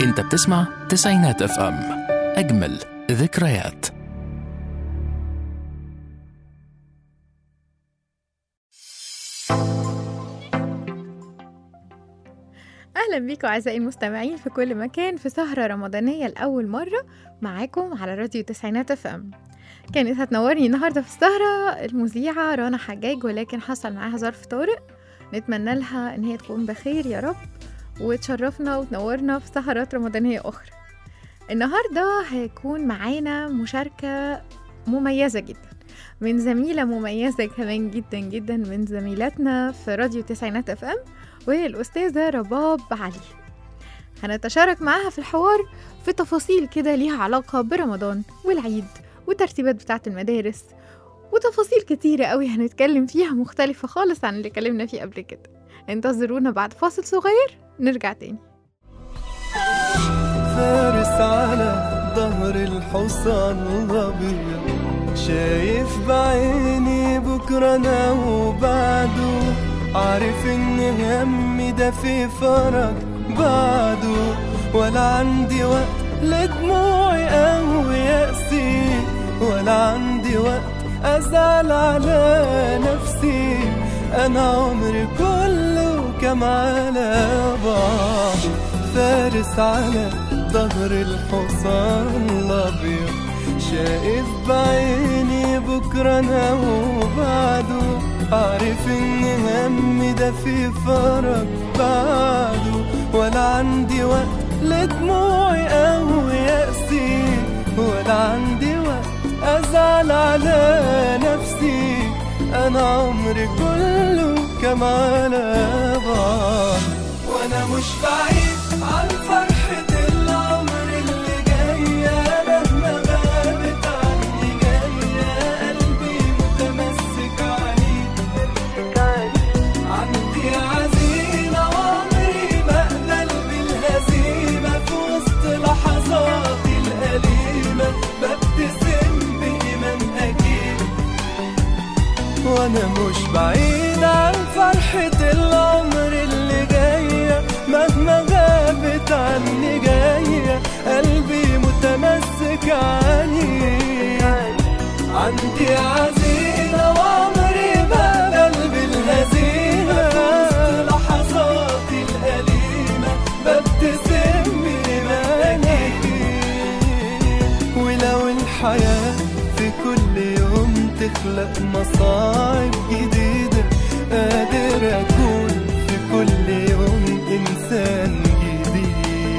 انت بتسمع تسعينات اف ام اجمل ذكريات أهلا بيكم أعزائي المستمعين في كل مكان في سهرة رمضانية لأول مرة معاكم على راديو تسعينات اف ام كانت هتنورني النهاردة في السهرة المذيعة رنا حجاج ولكن حصل معاها ظرف طارئ نتمنى لها إن هي تكون بخير يا رب وتشرفنا وتنورنا في سهرات رمضانية أخرى النهاردة هيكون معانا مشاركة مميزة جدا من زميلة مميزة كمان جدا جدا من زميلاتنا في راديو تسعينات اف ام وهي الأستاذة رباب علي هنتشارك معاها في الحوار في تفاصيل كده ليها علاقة برمضان والعيد والترتيبات بتاعة المدارس وتفاصيل كتيرة قوي هنتكلم فيها مختلفة خالص عن اللي اتكلمنا فيه قبل كده انتظرونا بعد فاصل صغير نرجع تاني فارس على ظهر الحصان الأبيض شايف بعيني بكرة أنا وبعده عارف إن همي ده في فرج بعده ولا عندي وقت لدموعي أو يأسي ولا عندي وقت أزعل على نفسي أنا عمري كله كم على بعض فارس على ظهر الحصان الأبيض شايف بعيني بكرة أنا وبعده عارف إن همي ده في فرج بعده ولا عندي وقت لدموعي أو يأسي ولا عندي وقت أزعل على نفسي أنا عمري كله كم على بعض وأنا مش بعيد عن فرحة العمر اللي جاية مهما غابت عني جاية قلبي متمسك عليك عندي عزيمة وعمري ما أقبل بالهزيمة في وسط لحظاتي الأليمة ببتسم بإيمان أكيد وانا مش بعيد عن فرحة العمر اللي جاية مهما غابت عني جاية قلبي متمسك عليك عندي عزيمة وعمري بقبل بالهزيمة في وسط لحظاتي الأليمة ببتسم بإيماني ولو الحياة في كل يوم تخلق مصاعب جديدة قادر أكون في كل يوم إنسان جديد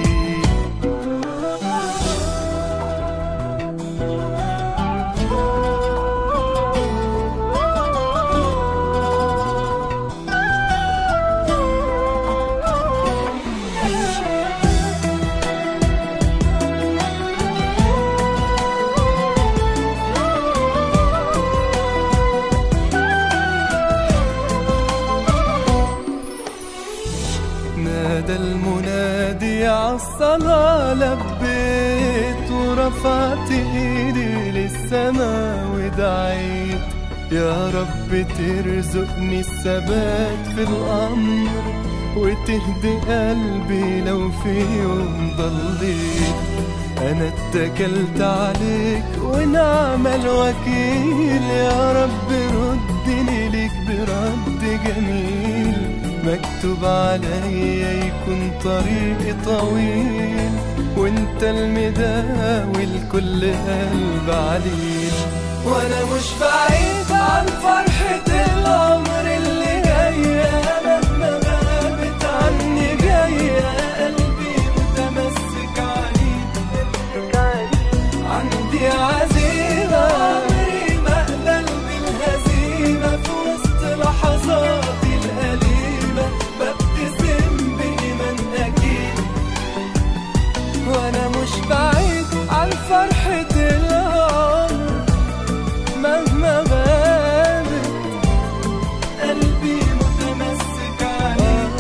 نادى المنادي عالصلاة لبيت ورفعت ايدي للسما ودعيت يا رب ترزقني الثبات في الأمر وتهدي قلبي لو في يوم ضليت أنا اتكلت عليك ونعم الوكيل يا رب ردني ليك برد جميل مكتوب عليا يكون طريقي طويل وانت المداوي لكل قلب عليل وانا مش بعيد عن فرحة العمر اللي جاية مهما غابت عني جاية قلبي متمسك عليك عندي عزيمة عمري ما أقبل بالهزيمة في وسط لحظاتي الأليمة ببتسم بإيمان أكيد وأنا مش بعيد عن فرحة العمر مهما غابت قلبي متمسك عليك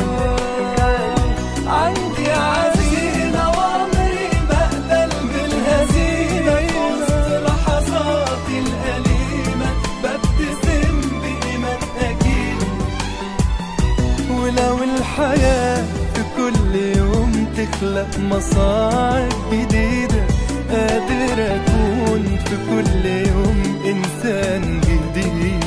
عندي عزيمة وعمري بقبل بالهزيمة في وسط لحظاتي الأليمة ببتسم بإيمان أكيد ولو الحياة في كل يوم بتخلق مصاعب جديدة قادر أكون في كل يوم إنسان جديد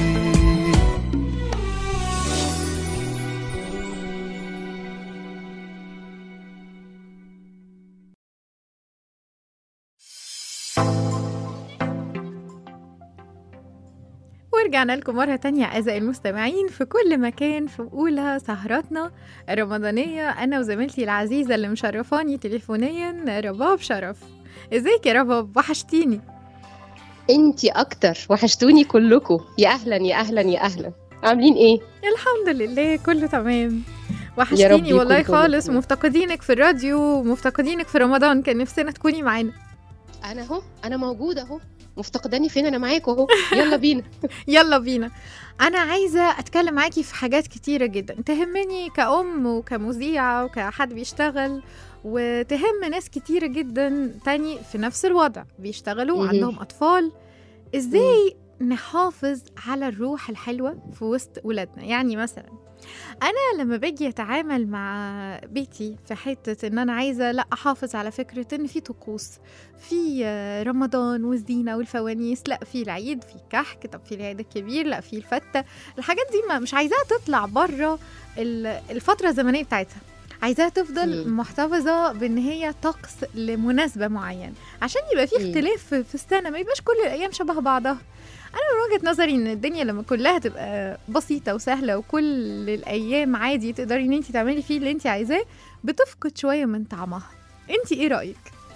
ورجعنا لكم مرة تانية أعزائي المستمعين في كل مكان في أولى سهراتنا الرمضانية أنا وزميلتي العزيزة اللي مشرفاني تليفونيا رباب شرف ازيك يا رباب وحشتيني انتي اكتر وحشتوني كلكم يا اهلا يا اهلا يا اهلا عاملين ايه الحمد لله كله تمام رب وحشتيني يكون والله كله خالص تمام. ومفتقدينك في الراديو ومفتقدينك في رمضان كان نفسنا تكوني معانا انا اهو انا موجوده اهو مفتقداني فين انا معاكم اهو يلا بينا يلا بينا انا عايزه اتكلم معاكي في حاجات كتيره جدا تهمني كأم وكمذيعه وكحد بيشتغل وتهم ناس كتيره جدا تاني في نفس الوضع بيشتغلوا مهم. عندهم اطفال ازاي نحافظ على الروح الحلوه في وسط ولادنا يعني مثلا انا لما باجي اتعامل مع بيتي في حته ان انا عايزه لا احافظ على فكره ان في طقوس في آه، رمضان والزينه والفوانيس لا في العيد في كحك طب في العيد الكبير لا في الفته الحاجات دي ما مش عايزاها تطلع بره ال- الفتره الزمنيه بتاعتها عايزاها تفضل مم. محتفظه بان هي طقس لمناسبه معينه عشان يبقى في مم. اختلاف في- في السنه ما يبقاش كل الايام شبه بعضها انا من وجهه نظري ان الدنيا لما كلها تبقى بسيطه وسهله وكل الايام عادي تقدري ان انت تعملي فيه اللي انت عايزاه بتفقد شويه من طعمها انت ايه رايك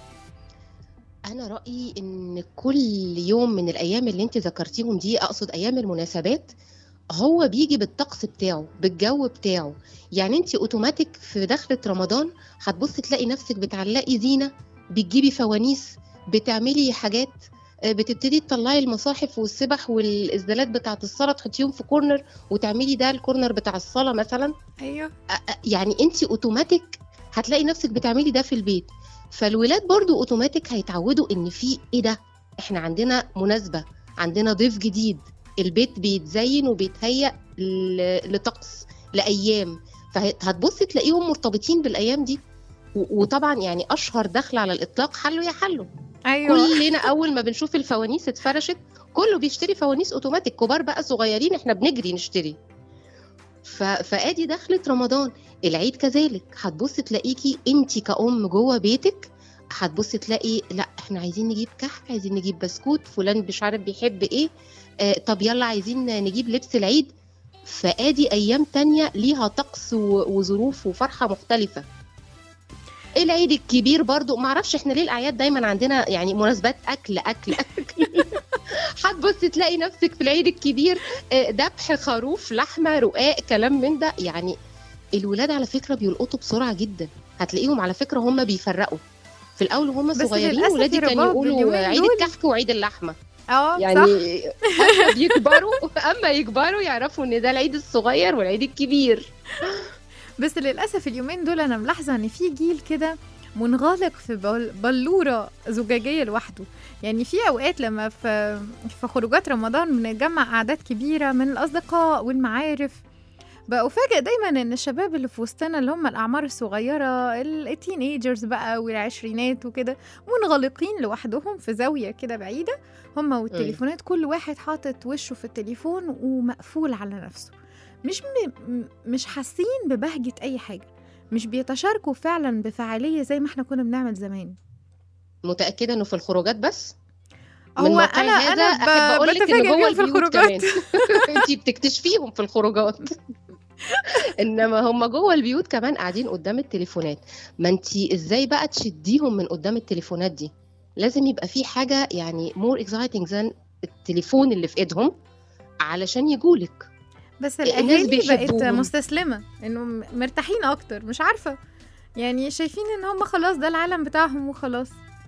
انا رايي ان كل يوم من الايام اللي انت ذكرتيهم دي اقصد ايام المناسبات هو بيجي بالطقس بتاعه بالجو بتاعه يعني انت اوتوماتيك في دخلة رمضان هتبصي تلاقي نفسك بتعلقي زينة بتجيبي فوانيس بتعملي حاجات آه، بتبتدي تطلعي المصاحف والسبح والإزدالات بتاعة الصلاة تحطيهم في كورنر وتعملي ده الكورنر بتاع الصلاة مثلا ايوه أ- أ- يعني انت اوتوماتيك هتلاقي نفسك بتعملي ده في البيت فالولاد برضو اوتوماتيك هيتعودوا ان في ايه ده احنا عندنا مناسبة عندنا ضيف جديد البيت بيتزين وبيتهيأ ل- لطقس لأيام فهتبصي تلاقيهم مرتبطين بالأيام دي و- وطبعا يعني أشهر دخل على الإطلاق حلو يا حلو ايوه كلنا أول ما بنشوف الفوانيس اتفرشت كله بيشتري فوانيس أوتوماتيك كبار بقى صغيرين احنا بنجري نشتري ف... فادي دخلت رمضان العيد كذلك هتبص تلاقيكي انت كأم جوه بيتك هتبص تلاقي لا احنا عايزين نجيب كحك عايزين نجيب بسكوت فلان مش عارف بيحب ايه آه طب يلا عايزين نجيب لبس العيد فادي ايام تانية ليها طقس و... وظروف وفرحة مختلفة العيد الكبير برضو معرفش احنا ليه الاعياد دايما عندنا يعني مناسبات اكل اكل اكل هتبص تلاقي نفسك في العيد الكبير آه، ذبح خروف لحمه رقاق كلام من ده يعني الولاد على فكره بيلقطوا بسرعه جدا هتلاقيهم على فكره هم بيفرقوا في الاول وهم بس صغيرين للأسف ولادي يا كانوا رباب يقولوا اليومين عيد دول- الكحك وعيد اللحمه اه يعني صح اما بيكبروا اما يكبروا يعرفوا ان ده العيد الصغير والعيد الكبير بس للاسف اليومين دول انا ملاحظه ان في جيل كده منغلق في بل- بلوره زجاجيه لوحده يعني في اوقات لما في في خروجات رمضان بنتجمع اعداد كبيره من الاصدقاء والمعارف بقى افاجئ دايما ان الشباب اللي في وسطنا اللي هم الاعمار الصغيره التين ايجرز بقى والعشرينات وكده منغلقين لوحدهم في زاويه كده بعيده هم والتليفونات كل واحد حاطط وشه في التليفون ومقفول على نفسه مش م... م- مش حاسين ببهجة أي حاجة مش بيتشاركوا فعلا بفعالية زي ما احنا كنا بنعمل زمان متاكده انه في الخروجات بس هو واقع أنا هذا أنا احب ب... اقول لك ان بتفاجئ جوه بيهم في البيوت الخروجات كمان انت بتكتشفيهم في الخروجات انما هم جوه البيوت كمان قاعدين قدام التليفونات ما انت ازاي بقى تشديهم من قدام التليفونات دي لازم يبقى في حاجه يعني مور اكزايتنج ذان التليفون اللي في ايدهم علشان يجولك بس الناس الأهالي بقت بيحبوهم. مستسلمة إنه م- مرتاحين أكتر مش عارفة يعني شايفين إن هم خلاص ده العالم بتاعهم وخلاص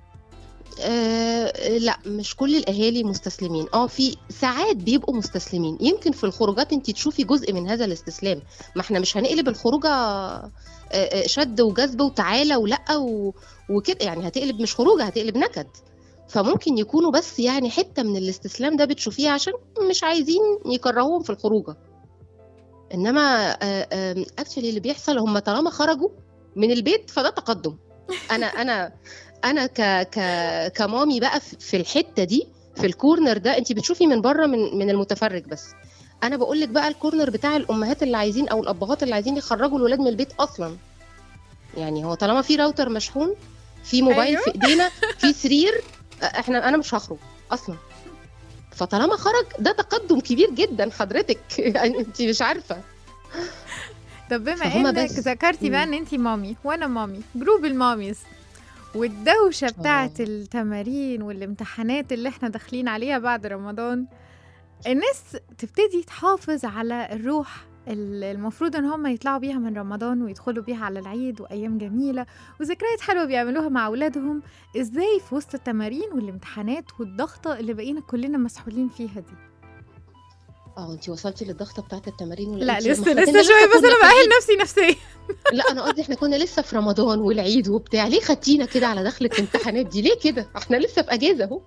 آه لا مش كل الاهالي مستسلمين اه في ساعات بيبقوا مستسلمين يمكن في الخروجات انت تشوفي جزء من هذا الاستسلام ما احنا مش هنقلب الخروجه آه، آه، شد وجذب وتعالى ولا و- وكده يعني هتقلب مش خروجه هتقلب نكد فممكن يكونوا بس يعني حته من الاستسلام ده بتشوفيه عشان مش عايزين يكرهوهم في الخروجه انما اكشلي اللي بيحصل هم طالما خرجوا من البيت فده تقدم انا انا انا ك ك كمامي بقى في في الحته دي في الكورنر ده انت بتشوفي من بره من من المتفرج بس انا بقول لك بقى الكورنر بتاع الامهات اللي عايزين او الابهات اللي عايزين يخرجوا الولاد من البيت اصلا يعني هو طالما في راوتر مشحون في موبايل أيوه. في ايدينا في سرير احنا انا مش هخرج اصلا فطالما خرج ده تقدم كبير جدا حضرتك يعني انت مش عارفه طب بما فهما انك بس. ذكرتي بقى مم. ان انت مامي وانا مامي جروب الماميز والدوشه بتاعت آه. التمارين والامتحانات اللي احنا داخلين عليها بعد رمضان الناس تبتدي تحافظ على الروح ال- المفروض ان هم يطلعوا بيها من رمضان ويدخلوا بيها على العيد وايام جميله وذكريات حلوه بيعملوها مع اولادهم ازاي في وسط التمارين والامتحانات والضغطه اللي بقينا كلنا مسحولين فيها دي اه انت وصلتي للضغطه بتاعت التمارين ولا لا انتي- لسه ما إحنا لسه كنا شويه بس كنا انا في بأهل العيد. نفسي نفسيا لا انا قصدي احنا كنا لسه في رمضان والعيد وبتاع ليه خدتينا كده على دخلة الامتحانات دي ليه كده احنا لسه في اجازه اهو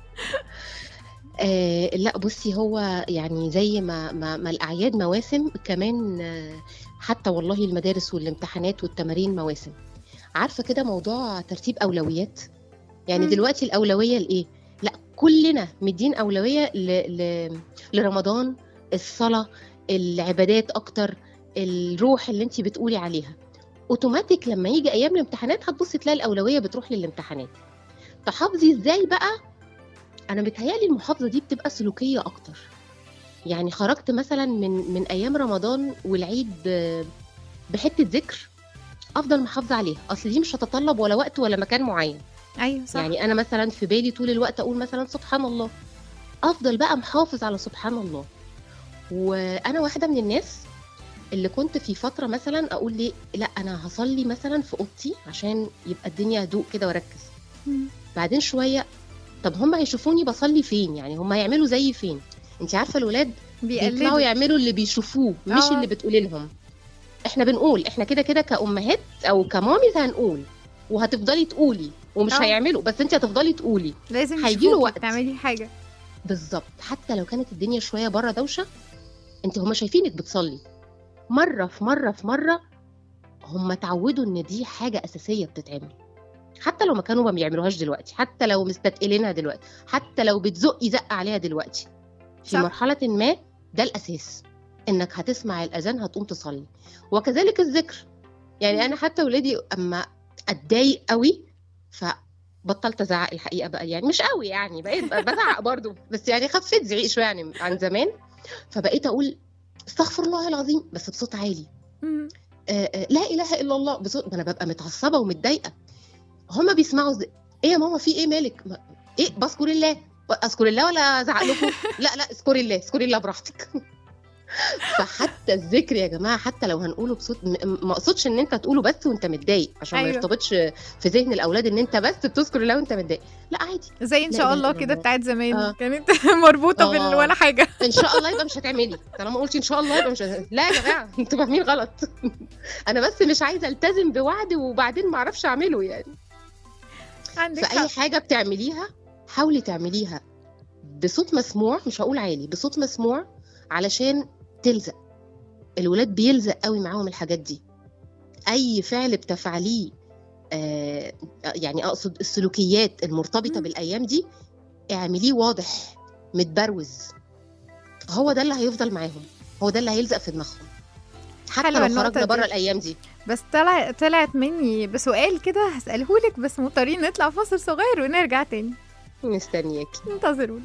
آه لا بصي هو يعني زي ما ما, ما الاعياد مواسم كمان آه حتى والله المدارس والامتحانات والتمارين مواسم عارفه كده موضوع ترتيب اولويات يعني مم. دلوقتي الاولويه لايه لا كلنا مدين اولويه ل... ل... لرمضان الصلاه العبادات اكتر الروح اللي انت بتقولي عليها اوتوماتيك لما يجي ايام الامتحانات هتبصي تلاقي الاولويه بتروح للامتحانات تحافظي ازاي بقى انا متهيالي المحافظه دي بتبقى سلوكيه اكتر يعني خرجت مثلا من من ايام رمضان والعيد ب- بحته ذكر افضل محافظه عليها اصل دي مش هتتطلب ولا وقت ولا مكان معين ايوه صح يعني انا مثلا في بالي طول الوقت اقول مثلا سبحان الله افضل بقى محافظ على سبحان الله وانا واحده من الناس اللي كنت في فتره مثلا اقول ليه لا انا هصلي مثلا في اوضتي عشان يبقى الدنيا هدوء كده واركز مم. بعدين شويه طب هم هيشوفوني بصلي فين يعني هم هيعملوا زيي فين انت عارفه الولاد بيطلعوا بيقلدوا يعملوا اللي بيشوفوه مش آه. اللي بتقولي لهم احنا بنقول احنا كده كده كأمهات او كماميز هنقول وهتفضلي تقولي ومش آه. هيعملوا بس انت هتفضلي تقولي لازم هيجيله يشوفوكي وقت. تعملي حاجه بالظبط حتى لو كانت الدنيا شويه بره دوشه انت هما شايفينك بتصلي مره في مره في مره هما اتعودوا ان دي حاجه اساسيه بتتعمل حتى لو ما كانوا ما بيعملوهاش دلوقتي حتى لو مستثقلينها دلوقتي حتى لو بتزقي زق عليها دلوقتي في صح. مرحله ما ده الاساس انك هتسمع الاذان هتقوم تصلي وكذلك الذكر يعني انا حتى ولادي اما اتضايق قوي فبطلت ازعق الحقيقه بقى يعني مش قوي يعني بقيت بزعق برضو بس يعني خفيت زعيق شويه يعني عن زمان فبقيت اقول استغفر الله العظيم بس بصوت عالي مم. آه، آه، لا اله الا الله بصوت ما انا ببقى متعصبه ومتضايقه هما بيسمعوا زي... ايه يا ماما في ايه مالك ما... ايه بذكر الله اذكر الله ولا ازعق لكم لا لا اذكري الله اذكري الله براحتك فحتى الذكر يا جماعه حتى لو هنقوله بصوت م- ما اقصدش ان انت تقوله بس وانت متضايق عشان أيوة. ما يرتبطش في ذهن الاولاد ان انت بس بتذكر الله وانت متضايق لا عادي زي ان لا شاء إله الله إلا كده الله. بتاعت زمان آه. كانت مربوطه آه. بال ولا حاجه ان شاء الله يبقى مش هتعملي طالما قلتي ان شاء الله يبقى مش هت... لا يا جماعه انتوا فاهمين غلط انا بس مش عايزه التزم بوعد وبعدين ما اعرفش اعمله يعني عندك في اي حق حاجه بتعمليها حاولي تعمليها بصوت مسموع مش هقول عالي بصوت مسموع علشان تلزق الولاد بيلزق قوي معاهم الحاجات دي اي فعل بتفعليه آه يعني اقصد السلوكيات المرتبطه مم. بالايام دي اعمليه واضح متبروز هو ده اللي هيفضل معاهم هو ده اللي هيلزق في دماغهم حتى حلوة لو النقطة خرجنا دي. بره الايام دي بس طلع طلعت مني بسؤال كده هسأله لك بس مضطرين نطلع فاصل صغير ونرجع تاني مستنياكي انتظرونا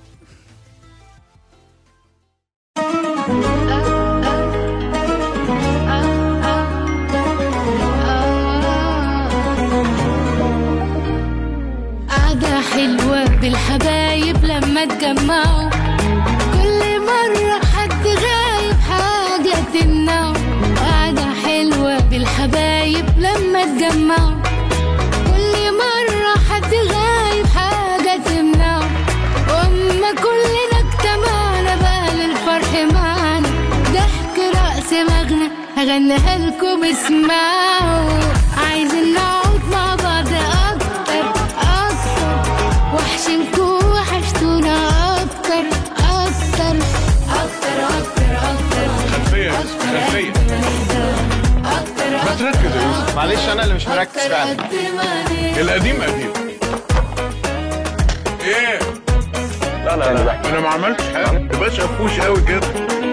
قعدة حلوة بالحبايب لما اتجمعوا كل مرة حد غايب حاجة تمنعه قعدة حلوة بالحبايب لما اتجمعوا كل مرة حد غايب حاجة تمنعه وأما كلنا اجتمعنا بقى للفرح معانا ضحك رأس مغنى هغنيها لكم اسمعوا عايزين نقعد مع بعض أكتر أكتر وحشنكوا وحشتونا أكتر أكتر أكتر أكتر أكتر خلفية أكتر خلفية أكتر أكتر تركز يا يوسف معلش انا اللي مش مركز أكتر فعلا قد ما عليك القديم قديم ايه لا لا لا انا ما عملتش حاجه تبقاش قفوش قوي كده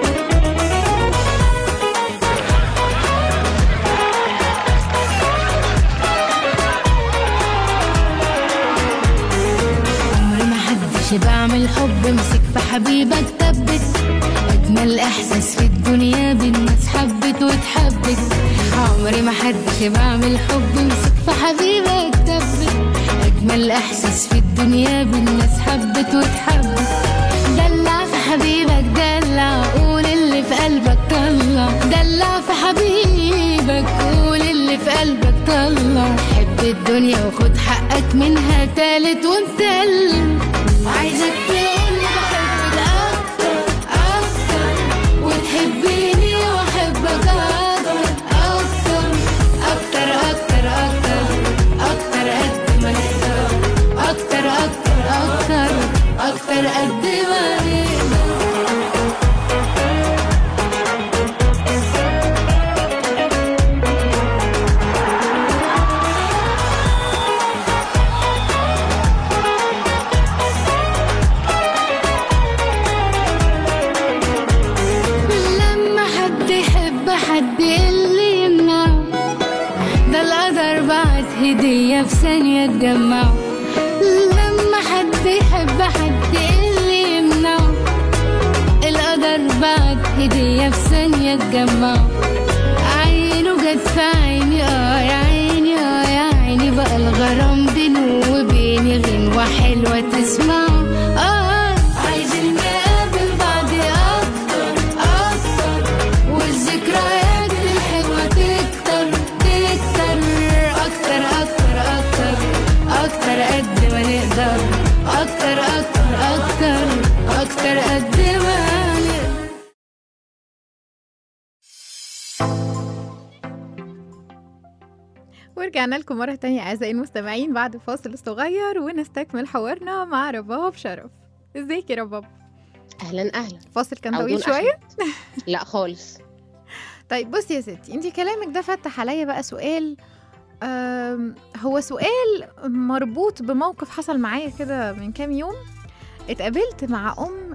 عمري ما حدش بعمل حب مسك في حبيبك ثبت اجمل احساس في الدنيا بالناس حبت واتحبت عمري ما حدش بعمل حب مسك في حبيبك ثبت اجمل احساس في الدنيا بالناس حبت واتحبت دلع في حبيبك دلع قول اللي في قلبك طلع دلع في حبيبك قول اللي في قلبك طلع حب الدنيا وخد حقك منها تالت ومتلم عايزك تقولي بحبك اكتر اكتر وتحبيني واحبك اكتر اكتر اكتر اكتر اكتر اكتر قد ما نقدر اكتر اكتر اكتر اكتر قد ما نقدر لما حد يحب حد اللي يمنعه ده القدر بعت هدية في ثانية تجمعه لما حد يحب حد اللي يمنعه القدر بعت هدية في ثانية تجمعه عينه جت في عيني اه يا عيني اه يا عيني بقى الغرام بينه وبيني غنوة حلوة تسمعه اه عايزين نقابل بعض اكتر اكتر والذكريات الحلوة تكتر تكتر اكتر اكتر اكتر اكتر قد ما نقدر اكتر اكتر اكتر اكتر قد ما نقدر ورجعنا لكم مرة تانية أعزائي المستمعين بعد فاصل صغير ونستكمل حوارنا مع رباب شرف ازيك يا رباب اهلا اهلا فاصل كان أو طويل دون شوية أحمد. لا خالص طيب بصي يا ستي انت كلامك ده فتح عليا بقى سؤال أم، هو سؤال مربوط بموقف حصل معايا كده من كام يوم اتقابلت مع ام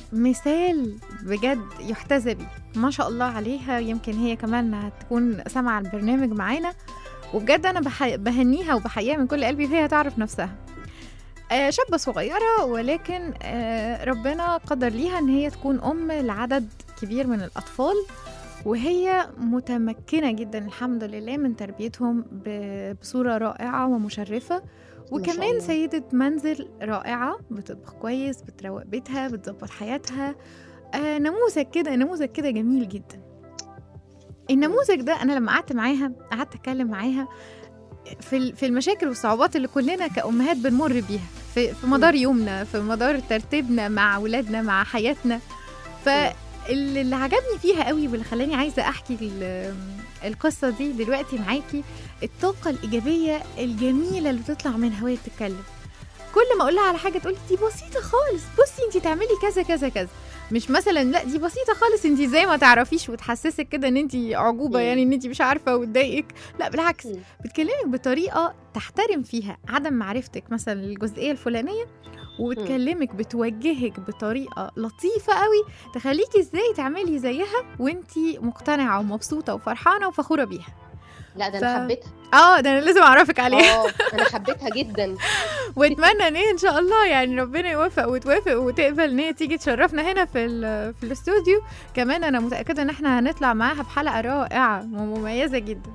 مثال بجد يحتذى بيه ما شاء الله عليها يمكن هي كمان هتكون سامعة البرنامج معانا وبجد انا بح... بهنيها وبحييها من كل قلبي فهي تعرف نفسها آه شابة صغيرة ولكن آه ربنا قدر ليها ان هي تكون ام لعدد كبير من الاطفال وهي متمكنة جدا الحمد لله من تربيتهم ب- بصورة رائعة ومشرفة وكمان الله. سيدة منزل رائعة بتطبخ كويس بتروق بيتها بتظبط حياتها آه نموذج كده نموذج كده جميل جدا النموذج ده انا لما قعدت معاها قعدت اتكلم معاها في ال- في المشاكل والصعوبات اللي كلنا كأمهات بنمر بيها في في مدار يومنا في مدار ترتيبنا مع اولادنا مع حياتنا فاللي اللي عجبني فيها قوي واللي خلاني عايزه احكي ال- القصه دي دلوقتي معاكي الطاقه الايجابيه الجميله اللي بتطلع منها وهي بتتكلم كل ما اقول لها على حاجه تقول دي بسيطه خالص بصي انت تعملي كذا كذا كذا مش مثلا لا دي بسيطه خالص انت زي ما تعرفيش وتحسسك كده ان انت عجوبه مم. يعني ان انت مش عارفه وتضايقك لا بالعكس مم. بتكلمك بطريقه تحترم فيها عدم معرفتك مثلا الجزئيه الفلانيه وبتكلمك بتوجهك بطريقه لطيفه قوي تخليكي ازاي تعملي زيها وانتي مقتنعه ومبسوطه وفرحانه وفخوره بيها لا ده ف- انا حبيتها اه ده انا لازم اعرفك عليها اه انا حبيتها جدا واتمنى ان هي ان شاء الله يعني ربنا يوفق وتوافق وتقبل ان هي تيجي تشرفنا هنا في ال- في الاستوديو كمان انا متاكده ان احنا هنطلع معاها بحلقه رائعه ومميزه جدا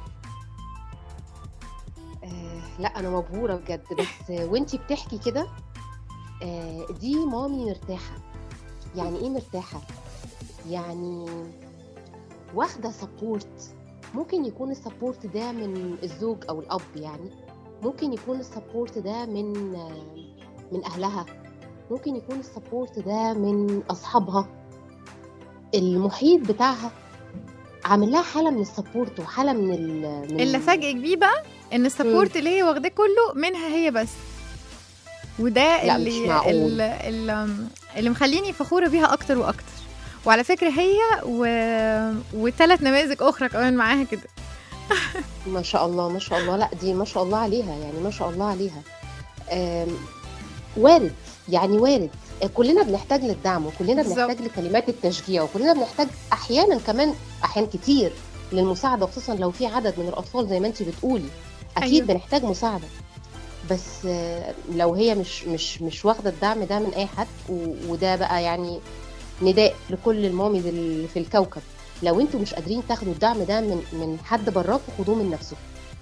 آه لا انا مبهوره بجد بس آه، وانتي بتحكي كده آه دي مامي مرتاحه يعني ايه مرتاحه يعني واخده سبورت ممكن يكون السبورت ده من الزوج او الاب يعني ممكن يكون السبورت ده من آه، من اهلها ممكن يكون السبورت ده من اصحابها المحيط بتاعها عامل لها حاله من السبورت وحاله من ال من اللي فاجئك بيه بقى ان السبورت اللي هي واخداه كله منها هي بس وده لا، اللي مش معقول. اللي, اللي, اللي مخليني فخوره بيها اكتر واكتر وعلى فكره هي و... وثلاث نماذج اخرى كمان معاها كده ما شاء الله ما شاء الله لا دي ما شاء الله عليها يعني ما شاء الله عليها آم، وارد يعني وارد كلنا بنحتاج للدعم وكلنا بالظبط. بنحتاج لكلمات التشجيع وكلنا بنحتاج احيانا كمان احيان كتير للمساعده خصوصا لو في عدد من الاطفال زي ما انت بتقولي اكيد أيوة. أيوة. بنحتاج مساعده بس آه، لو هي مش مش مش واخده الدعم ده من اي حد و- وده بقى يعني نداء لكل الماميز اللي في الكوكب لو انتوا مش قادرين تاخدوا الدعم ده من من حد براكم خدوه من نفسكم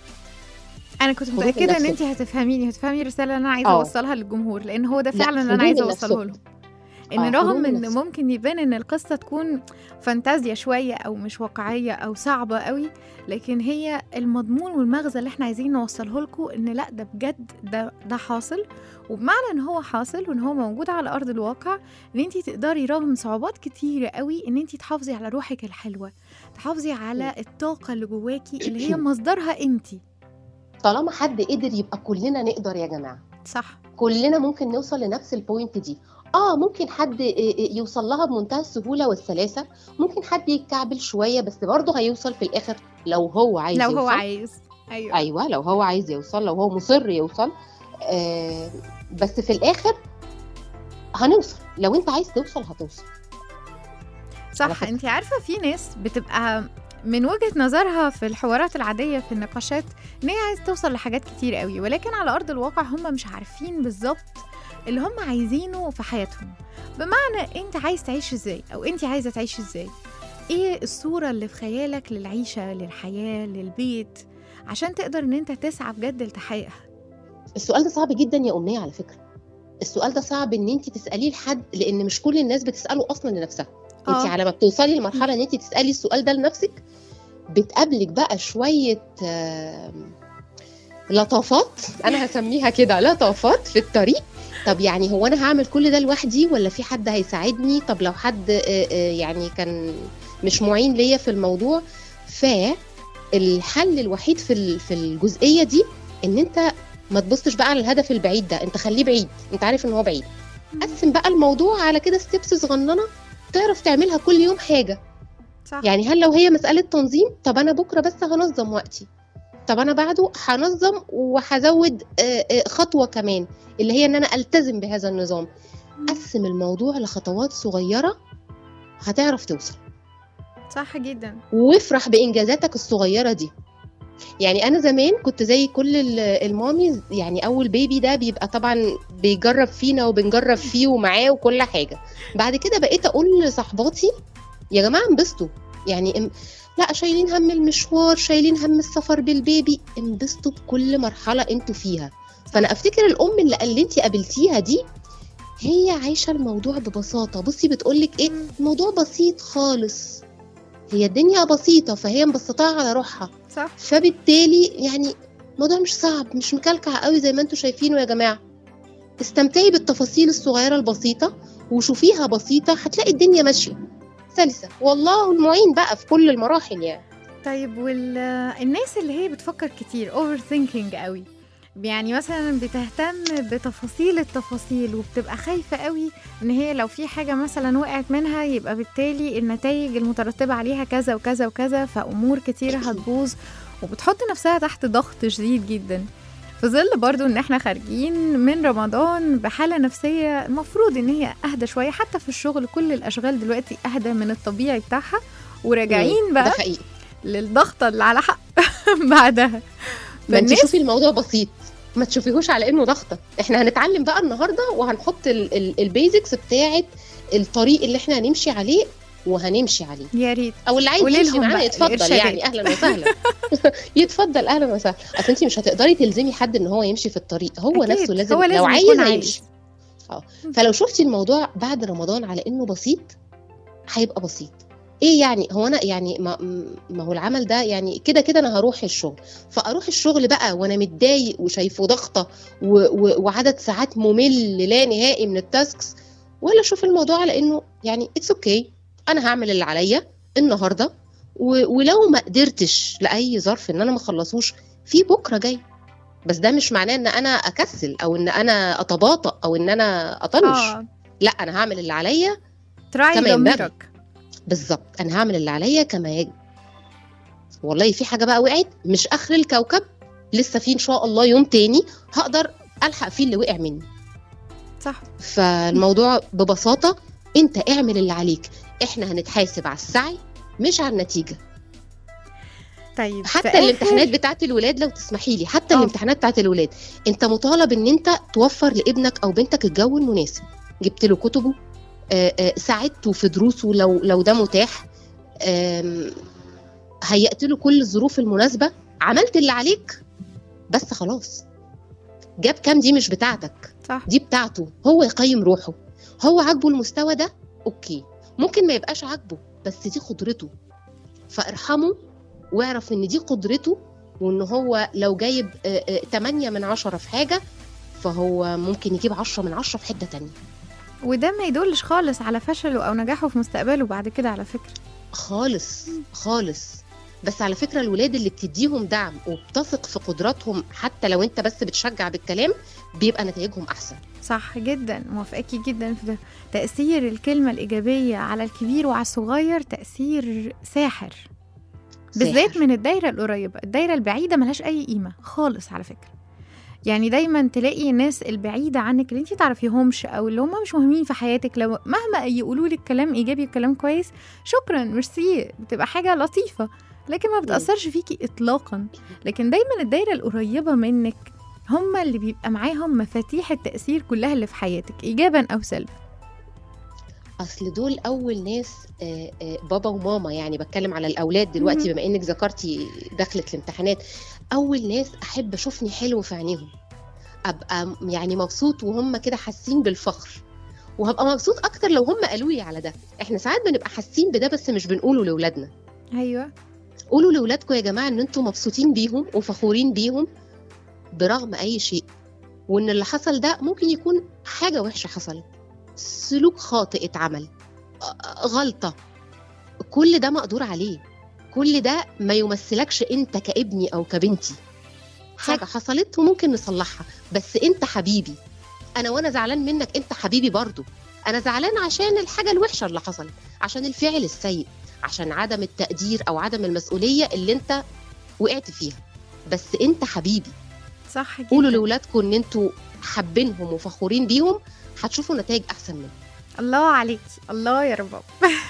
انا كنت خدوه متاكده ان لنفسك. انت هتفهميني هتفهمي الرساله اللي انا عايزه آه. اوصلها للجمهور لان هو ده لا، فعلا اللي خدوه انا عايزه لنفسك. اوصله لهم ان آه، رغم خدوه ان لنفسك. ممكن يبان ان القصه تكون فانتازيا شويه او مش واقعيه او صعبه قوي لكن هي المضمون والمغزى اللي احنا عايزين نوصله لكم ان لا ده بجد ده ده حاصل وبمعنى ان هو حاصل وان هو موجود على ارض الواقع ان انت تقدري رغم صعوبات كتيره قوي ان انت تحافظي على روحك الحلوه تحافظي على الطاقه اللي جواكي اللي هي مصدرها انت طالما حد قدر يبقى كلنا نقدر يا جماعه صح كلنا ممكن نوصل لنفس البوينت دي اه ممكن حد ي- ي- يوصل لها بمنتهى السهوله والسلاسه ممكن حد يتكعبل شويه بس برضه هيوصل في الاخر لو هو عايز لو يوصل. هو عايز ايوه ايوه لو هو عايز يوصل لو هو مصر يوصل آه بس في الاخر هنوصل لو انت عايز توصل هتوصل على صح فكرة. انت عارفه في ناس بتبقى من وجهه نظرها في الحوارات العاديه في النقاشات ان هي عايز توصل لحاجات كتير قوي ولكن على ارض الواقع هم مش عارفين بالظبط اللي هم عايزينه في حياتهم بمعنى انت عايز تعيش ازاي او انت عايزه تعيش ازاي ايه الصوره اللي في خيالك للعيشه للحياه للبيت عشان تقدر ان انت تسعى بجد لتحقيقها السؤال ده صعب جدا يا امنيه على فكره السؤال ده صعب ان انت تساليه لحد لان مش كل الناس بتساله اصلا لنفسها انت آه. على ما بتوصلي لمرحله ان انت تسالي السؤال ده لنفسك بتقابلك بقى شويه آم، لطافات انا هسميها كده لطافات في الطريق طب يعني هو انا هعمل كل ده لوحدي ولا في حد هيساعدني طب لو حد آه، آه، يعني كان مش معين ليا في الموضوع فالحل الوحيد في ال- في الجزئيه دي ان انت ما تبصش بقى على الهدف البعيد ده انت خليه بعيد انت عارف ان هو بعيد قسم بقى الموضوع على كده ستيبس صغننه تعرف تعملها كل يوم حاجه صح يعني هل لو هي مساله تنظيم طب انا بكره بس هنظم وقتي طب انا بعده هنظم وهزود آه، آه، خطوه كمان اللي هي ان انا التزم بهذا النظام قسم الموضوع لخطوات صغيره هتعرف توصل صح جدا وافرح بانجازاتك الصغيره دي يعني انا زمان كنت زي كل ال- الماميز يعني اول بيبي ده بيبقى طبعا بيجرب فينا وبنجرب فيه ومعاه وكل حاجه بعد كده بقيت اقول لصحباتي يا جماعه انبسطوا يعني ام... لا شايلين هم المشوار شايلين هم السفر بالبيبي انبسطوا بكل مرحله انتوا فيها فانا افتكر الام اللي اللي انت قابلتيها دي هي عايشه الموضوع ببساطه بصي بتقولك ايه الموضوع بسيط خالص هي الدنيا بسيطه فهي مبسطاها على روحها صح فبالتالي يعني الموضوع مش صعب مش مكلكع قوي زي ما انتم شايفينه يا جماعه استمتعي بالتفاصيل الصغيره البسيطه وشوفيها بسيطه هتلاقي الدنيا ماشيه سلسه والله المعين بقى في كل المراحل يعني طيب والناس اللي هي بتفكر كتير اوفر ثينكينج قوي يعني مثلا بتهتم بتفاصيل التفاصيل وبتبقى خايفة قوي ان هي لو في حاجة مثلا وقعت منها يبقى بالتالي النتائج المترتبة عليها كذا وكذا وكذا فامور كتيرة هتبوظ وبتحط نفسها تحت ضغط شديد جدا في ظل برضو ان احنا خارجين من رمضان بحالة نفسية المفروض ان هي اهدى شوية حتى في الشغل كل الاشغال دلوقتي اهدى من الطبيعي بتاعها وراجعين ده بقى حقيقي للضغطة اللي على حق بعدها ما انت فالناس- شوفي الموضوع بسيط ما تشوفيهوش على انه ضغطه احنا هنتعلم بقى النهارده وهنحط ال- ال- البيزكس بتاعه الطريق اللي احنا هنمشي عليه وهنمشي عليه يا ريت او اللي عايز قولي يمشي لهم معانا بقى يتفضل الإرشادات. يعني اهلا وسهلا يتفضل اهلا وسهلا اصل انت مش هتقدري تلزمي حد ان هو يمشي في الطريق هو أكيد، نفسه لازم هو لازم لو عايز يكون هيمشي اه فلو شفتي الموضوع بعد رمضان على انه بسيط هيبقى بسيط ايه يعني هو انا يعني ما, ما هو العمل ده يعني كده كده انا هروح الشغل فاروح الشغل بقى وانا متضايق وشايفه ضغطه و و وعدد ساعات ممل لا نهائي من التاسكس ولا اشوف الموضوع على انه يعني اتس اوكي okay. انا هعمل اللي عليا النهارده و ولو ما قدرتش لاي ظرف ان انا ما اخلصوش في بكره جاي بس ده مش معناه ان انا اكسل او ان انا اتباطأ او ان انا اطنش اه لا انا هعمل اللي عليا تراعي كما ينبغي. ضميرك بالظبط انا هعمل اللي عليا كما يجب والله في حاجه بقى وقعت مش اخر الكوكب لسه في ان شاء الله يوم تاني هقدر الحق فيه اللي وقع مني صح فالموضوع ببساطه انت اعمل اللي عليك احنا هنتحاسب على السعي مش على النتيجه طيب في حتى آخر- الامتحانات بتاعت الولاد لو تسمحي لي حتى آه. الامتحانات بتاعت الولاد انت مطالب ان انت توفر لابنك او بنتك الجو المناسب جبت له كتبه آه، آه، ساعدته في دروسه لو لو ده متاح آم، هيأت له كل الظروف المناسبه عملت اللي عليك بس خلاص جاب كام دي مش بتاعتك صح دي بتاعته هو يقيم روحه هو عاجبه المستوى ده اوكي ممكن ما يبقاش عاجبه بس دي قدرته فارحمه واعرف ان دي قدرته وان هو لو جايب 8 من 10 في حاجه فهو ممكن يجيب 10 من 10 في حته تانية وده ما يدلش خالص على فشله او نجاحه في مستقبله بعد كده على فكره خالص خالص بس على فكره الولاد اللي بتديهم دعم وبتثق في قدراتهم حتى لو انت بس بتشجع بالكلام بيبقى نتائجهم احسن صح جدا موافقاكي جدا في ده تأثير الكلمة الإيجابية على الكبير وعلى الصغير تأثير ساحر بالذات ساحر. من الدايرة القريبة الدايرة البعيدة ملهاش أي قيمة خالص على فكرة يعني دايما تلاقي الناس البعيدة عنك اللي انت تعرفيهمش او اللي هم مش مهمين في حياتك لو مهما يقولوا لك كلام ايجابي وكلام كويس شكرا ميرسي بتبقى حاجة لطيفة لكن ما بتأثرش فيكي اطلاقا لكن دايما الدايرة القريبة منك هم اللي بيبقى معاهم مفاتيح التأثير كلها اللي في حياتك إيجابا أو سلبا اصل دول اول ناس آه، آه، بابا وماما يعني بتكلم على الاولاد دلوقتي مهم. بما انك ذكرتي دخلت الامتحانات اول ناس احب اشوفني حلو في عينيهم ابقى م- يعني مبسوط وهم كده حاسين بالفخر وهبقى مبسوط اكتر لو هم قالوا لي على ده احنا ساعات بنبقى حاسين بده بس مش بنقوله لاولادنا أيوة قولوا لاولادكم يا جماعه ان انتم مبسوطين بيهم وفخورين بيهم برغم اي شيء وان اللي حصل ده ممكن يكون حاجه وحشه حصلت سلوك خاطئ اتعمل آه، غلطه كل ده مقدور عليه كل ده ما يمثلكش انت كابني او كبنتي حاجه حصلت وممكن نصلحها بس انت حبيبي انا وانا زعلان منك انت حبيبي برضو انا زعلان عشان الحاجه الوحشه اللي حصلت عشان الفعل السيء عشان عدم التقدير او عدم المسؤوليه اللي انت وقعت فيها بس انت حبيبي صح جدا قولوا لاولادكم ان انتوا حابينهم وفخورين بيهم هتشوفوا نتائج احسن منهم الله عليكي الله يا رباب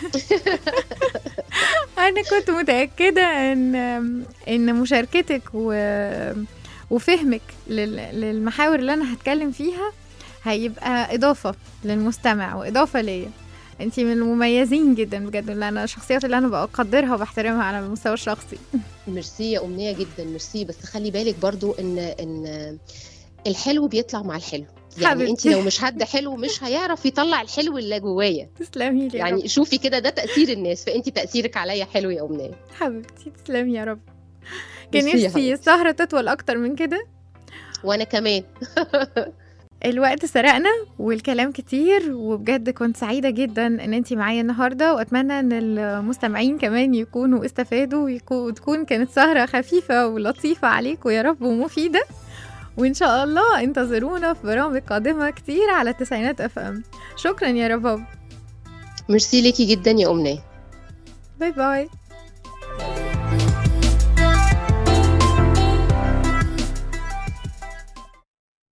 انا كنت متاكده ان ان مشاركتك و... وفهمك لل... للمحاور اللي انا هتكلم فيها هيبقى اضافه للمستمع واضافه ليا انت من المميزين جدا بجد اللي انا الشخصيات اللي انا بقدرها وبحترمها على المستوى الشخصي ميرسي يا امنيه جدا ميرسي بس خلي بالك برضو ان ان الحلو بيطلع مع الحلو يعني انت حبيبتي. لو مش حد حلو مش هيعرف يطلع الحلو اللي جوايا تسلمي لي يا يعني رب شوفي كده ده تاثير الناس فانت تاثيرك عليا حلو يا امنيه حبيبتي تسلمي يا رب كان ميرسي يا نفسي حبيبتي. السهره تطول اكتر من كده وانا كمان الوقت سرقنا والكلام كتير وبجد كنت سعيدة جدا ان انتي معايا النهاردة واتمنى ان المستمعين كمان يكونوا استفادوا ويكو- وتكون كانت سهرة خفيفة ولطيفة عليكم يا رب ومفيدة وان شاء الله انتظرونا في برامج قادمة كتير على التسعينات اف ام شكرا يا رباب ميرسي ليكي جدا يا امنيه باي باي